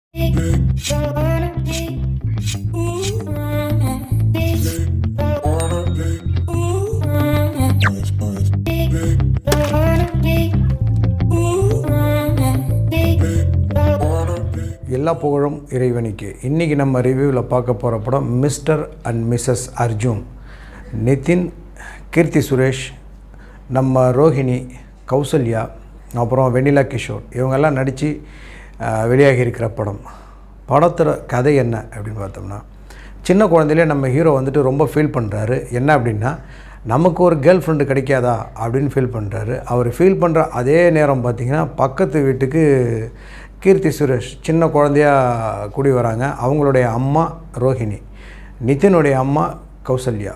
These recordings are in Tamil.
எல்லா புகழும் இறைவனுக்கு இன்றைக்கி நம்ம ரிவ்யூவில் பார்க்க போகிற படம் Mr and Mrs Arjun Nithin Keerthy Suresh நம்ம ரோஹிணி கௌசல்யா அப்புறம் வெண்ணிலா கிஷோர் இவங்கெல்லாம் நடித்து வெளியாகி இருக்கிற படம் படத்தோட கதை என்ன அப்படின்னு பார்த்தோம்னா சின்ன குழந்தையிலே நம்ம ஹீரோ வந்துட்டு ரொம்ப ஃபீல் பண்ணுறாரு என்ன அப்படின்னா நமக்கு ஒரு கேர்ள் ஃப்ரெண்டு கிடைக்காதா அப்படின்னு ஃபீல் பண்ணுறாரு அவர் ஃபீல் பண்ணுற அதே நேரம் பார்த்திங்கன்னா பக்கத்து வீட்டுக்கு கீர்த்தி சுரேஷ் சின்ன குழந்தையா கூடி வராங்க அவங்களுடைய அம்மா ரோஹிணி நிதினுடைய அம்மா கௌசல்யா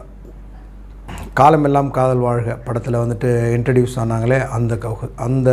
காலமெல்லாம் காதல் வாழ்க படத்தில் வந்துட்டு இன்ட்ரடியூஸ் ஆனாங்களே அந்த கௌ அந்த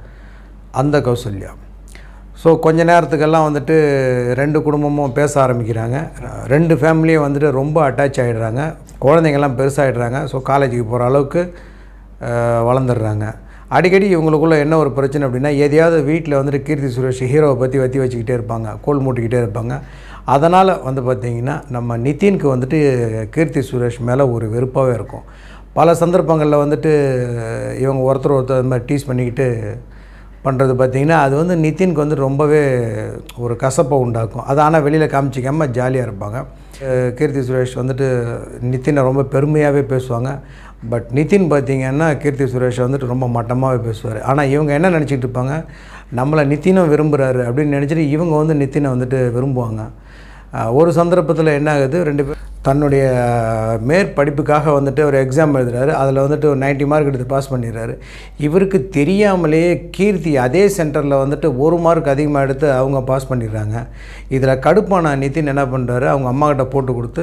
அந்த கௌசல்யா ஸோ கொஞ்ச நேரத்துக்கெல்லாம் வந்துட்டு ரெண்டு குடும்பமும் பேச ஆரம்பிக்கிறாங்க ரெண்டு ஃபேமிலியும் வந்துட்டு ரொம்ப அட்டாச் ஆகிடுறாங்க குழந்தைங்கள்லாம் பெருசாகிடுறாங்க ஸோ காலேஜுக்கு போகிற அளவுக்கு அஹ், வளர்ந்துடுறாங்க அடிக்கடி இவங்களுக்குள்ள என்ன ஒரு பிரச்சனை அப்படின்னா எதையாவது வீட்டில் வந்துட்டு கீர்த்தி சுரேஷ் ஹீரோவை பற்றி வத்தி வச்சுக்கிட்டே இருப்பாங்க கோல் மூட்டிக்கிட்டே இருப்பாங்க அதனால் வந்து பார்த்திங்கன்னா நம்ம நிதினுக்கு வந்துட்டு கீர்த்தி சுரேஷ் மேலே ஒரு வெறுப்பாகவே இருக்கும் பல சந்தர்ப்பங்களில் வந்துட்டு இவங்க ஒருத்தர் ஒருத்தர் அது மாதிரி டீஸ் பண்ணிக்கிட்டு பண்ணுறது பார்த்திங்கன்னா அது வந்து நிதினுக்கு வந்து ரொம்பவே ஒரு கசப்பை உண்டாக்கும் அது ஆனால் வெளியில் காமிச்சிக்காமல் ஜாலியாக இருப்பாங்க அஹ் கீர்த்தி சுரேஷ் வந்துட்டு நிதினை ரொம்ப பெருமையாகவே பேசுவாங்க பட் நிதின் பார்த்திங்கன்னா கீர்த்தி சுரேஷ் வந்துட்டு ரொம்ப மட்டமாகவே பேசுவார் ஆனால் இவங்க என்ன நினச்சிட்டு இருப்பாங்க நம்மளை நிதினும் விரும்புகிறாரு அப்படின்னு நினச்சிட்டு இவங்க வந்து நிதினை வந்துட்டு விரும்புவாங்க அஹ் ஒரு சந்தர்ப்பத்தில் என்ன ஆகுது ரெண்டு பேர் தன்னுடைய மேற்படிப்புக்காக வந்துட்டு ஒரு எக்ஸாம் எழுதுறாரு அதில் வந்துட்டு ஒரு 90 மார்க் எடுத்து பாஸ் பண்ணிடுறாரு இவருக்கு தெரியாமலேயே கீர்த்தி அதே சென்டரில் வந்துட்டு ஒரு மார்க் அதிகமாக எடுத்து அவங்க பாஸ் பண்ணிடுறாங்க இதில் கடுப்பான நிதின் என்ன பண்ணுறாரு அவங்க அம்மா கிட்ட போட்டு கொடுத்து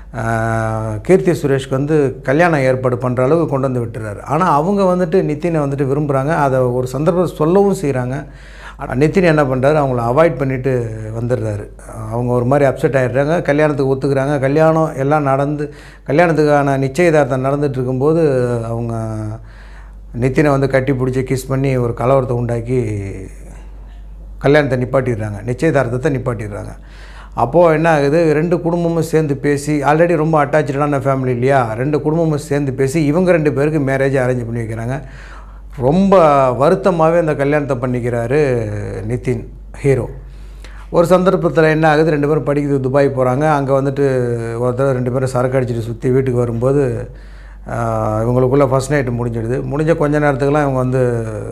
அஹ், கீர்த்தி சுரேஷ்க்கு வந்து கல்யாணம் ஏற்பாடு பண்ணுற அளவுக்கு கொண்டு வந்து விட்டுறாரு ஆனால் அவங்க வந்துட்டு நிதினை வந்துட்டு விரும்புகிறாங்க அதை ஒரு சந்தர்ப்பம் சொல்லவும் செய்கிறாங்க நிதின் என்ன பண்ணுறாரு அவங்கள அவாய்ட் பண்ணிவிட்டு வந்துடுறாரு அவங்க ஒரு மாதிரி அப்செட் ஆகிடுறாங்க கல்யாணத்துக்கு ஒத்துக்கிறாங்க கல்யாணம் எல்லாம் நடந்து கல்யாணத்துக்கான நிச்சயதார்த்தம் நடந்துட்டு இருக்கும்போது அவங்க நிதினை வந்து கட்டி பிடிச்சி கிஸ் பண்ணி ஒரு கலவரத்தை உண்டாக்கி கல்யாணத்தை நிப்பாட்டிடுறாங்க நிச்சயதார்த்தத்தை நிப்பாட்டிடுறாங்க அப்போது என்ன ஆகுது ரெண்டு குடும்பமும் சேர்ந்து பேசி ஆல்ரெடி ரொம்ப அட்டாச்சான ஃபேமிலி இல்லையா ரெண்டு குடும்பமும் சேர்ந்து பேசி இவங்க ரெண்டு பேருக்கு மேரேஜ் அரேஞ்ச் பண்ணி வைக்கிறாங்க ரொம்ப வருத்தமாகவே அந்த கல்யாணத்தை பண்ணிக்கிறாரு நிதின் ஹீரோ ஒரு சந்தர்ப்பத்தில் என்ன ஆகுது ரெண்டு பேரும் படிக்கிறது துபாய் போகிறாங்க அங்கே வந்துட்டு ஒருத்தர் ரெண்டு பேரும் சரக்கு அடிச்சிட்டு சுற்றி வீட்டுக்கு வரும்போது ஆஹ், இவங்களுக்குள்ள ஃபஸ்ட் நைட்டு முடிஞ்சிடுது முடிஞ்ச கொஞ்ச நேரத்துக்குலாம் இவங்க வந்து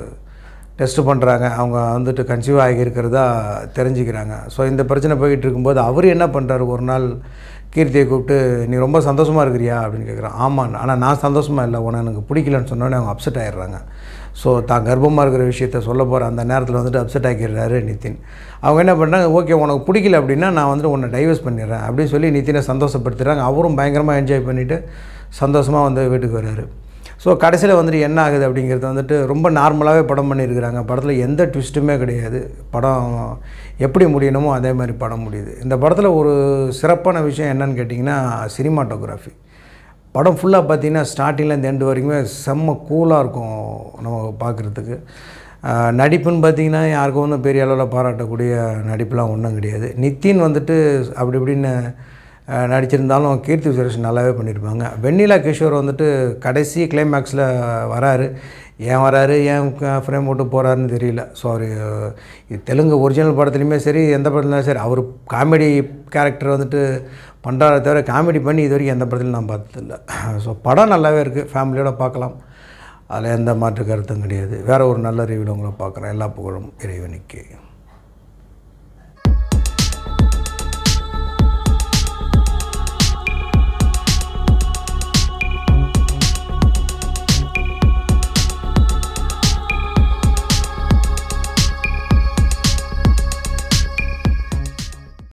டெஸ்ட் பண்ணுறாங்க அவங்க வந்துட்டு கன்சீவ் ஆகியிருக்கிறதா தெரிஞ்சுக்கிறாங்க ஸோ இந்த பிரச்சனை போய்கிட்டு இருக்கும்போது அவர் என்ன பண்ணுறாரு ஒரு நாள் கீர்த்தியை கூப்பிட்டு நீ ரொம்ப சந்தோஷமாக இருக்கிறியா அப்படின்னு கேட்குறான் ஆமாம் ஆனால் நான் சந்தோஷமாக இல்லை உனக்கு எனக்கு பிடிக்கலன்னு சொன்னோடனே அவங்க அப்செட் ஆயிடுறாங்க ஸோ தான் கர்ப்பமாக இருக்கிற விஷயத்த சொல்ல போகிற அந்த நேரத்தில் வந்துட்டு அப்செட் ஆக்கிடுறாரு நிதின் அவங்க என்ன பண்ணுறாங்க ஓகே உனக்கு பிடிக்கல அப்படின்னா நான் வந்துட்டு உன்னை டைவர்ஸ் பண்ணிடுறேன் அப்படின்னு சொல்லி நிதினை சந்தோஷப்படுத்துகிறாங்க அவரும் பயங்கரமாக என்ஜாய் பண்ணிவிட்டு சந்தோஷமாக வந்து வீட்டுக்கு வர்றாரு ஸோ கடைசியில் வந்துட்டு என்ன ஆகுது அப்படிங்கிறது வந்துட்டு ரொம்ப நார்மலாகவே படம் பண்ணியிருக்கிறாங்க படத்தில் எந்த ட்விஸ்ட்டுமே கிடையாது படம் எப்படி முடியணுமோ அதே மாதிரி படம் முடியுது இந்த படத்தில் ஒரு சிறப்பான விஷயம் என்னன்னு கேட்டிங்கன்னா சினிமாட்டோகிராஃபி படம் ஃபுல்லாக பார்த்தீங்கன்னா ஸ்டார்டிங்கில் இந்த எண்டு வரைக்குமே செம்ம கூலாக இருக்கும் நம்ம பார்க்குறதுக்கு ஆஹ் நடிப்புன்னு பார்த்தீங்கன்னா யாருக்கும் ஒன்றும் பெரிய அளவில் பாராட்டக்கூடிய நடிப்புலாம் ஒன்றும் கிடையாது நித்தின் வந்துட்டு அப்படி இப்படின்னு ஆஹ் நடிச்சிருந்தாலும் கீர்த்தி சுரேஷ் நல்லாவே பண்ணியிருப்பாங்க வெண்ணிலா கிஷோர் வந்துட்டு கடைசி கிளைமேக்ஸில் வராரு ஏன் வராரு ஏன் ஃப்ரேம் போட்டு போகிறாருன்னு தெரியல ஸோ அவர் இது தெலுங்கு ஒரிஜினல் படத்துலையுமே சரி எந்த படத்துலையும் சரி அவர் காமெடி கேரக்டர் வந்துட்டு பண்ணுறாரு தவிர காமெடி பண்ணி இது வரைக்கும் எந்த படத்துலையும் நான் பார்த்ததில்ல ஸோ படம் நல்லாவே இருக்குது ஃபேமிலியோட பார்க்கலாம் அதில் எந்த மாற்று கருத்தும் கிடையாது வேறு ஒரு நல்ல ரிவ்யூவில் உங்களை பார்க்குறேன் எல்லா புகழும் இறைவனுக்கு